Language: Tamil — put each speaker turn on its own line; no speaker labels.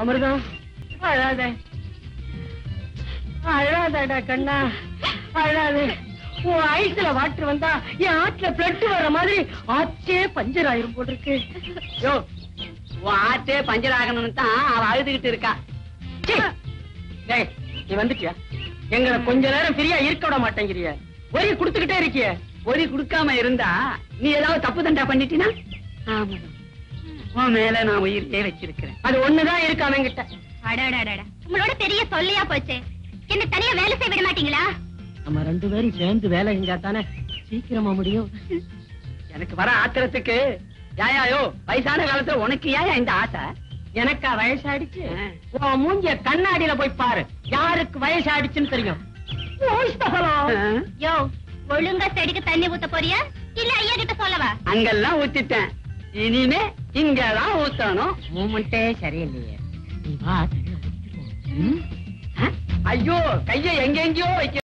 அமிர்தம் அழாத அழாதடா கண்ணா அழாத உன் ஐஸ்ல வாட்டர் வந்தா என் ஆற்றுல பிளட் வர மாதிரி ஆச்சே பஞ்சர் ஆயிரும் போட்டிருக்கு
யோ உன் ஆத்தே பஞ்சர் ஆகணும்னு தான் அவ அழுதுகிட்டு இருக்கா
சீ. டேய் நீ வந்துட்டியா எங்களை கொஞ்ச நேரம் ஃப்ரீயா இருக்க விட மாட்டேங்கிறிய ஒரே குடுத்துக்கிட்டே இருக்கிய
ஒரி கொடுக்காம இருந்தா நீ ஏதாவது தப்பு தண்டா பண்ணிட்டினா ஆமா உன் மேல நான் உயிரையே வச்சிருக்கிறேன்
அது ஒண்ணுதான் இருக்கு அவன்கிட்ட
அடடடடா உங்களோட பெரிய சொல்லியா போச்சு என்ன தனியா வேலை செய்ய விட மாட்டீங்களா
நம்ம ரெண்டு பேரும் சேர்ந்து வேலை செஞ்சா தானே சீக்கிரமா முடியும்
எனக்கு வர ஆத்திரத்துக்கு யாயாயோ வயசான காலத்துல உனக்கு ஏன் இந்த ஆசை
எனக்கா வயசாயிடுச்சு உன் மூஞ்சிய கண்ணாடியில போய் பாரு யாருக்கு வயசாயிடுச்சுன்னு தெரியும்
ஆ?
யோ ஒழுங்கா செடிக்கு தண்ணி ஊத்த போறியா இல்ல ஐயா கிட்ட சொல்லவா
அங்கெல்லாம் ஊத்திட்டேன் இனிமே இங்கதான் ஊத்தணும்
மூமெண்டே சரியில்லையே நீ வா தனியா ஊத்திக்குவோம். ம்?
ஆ? ஐயோ கைய எங்கெங்கயோ வைக்க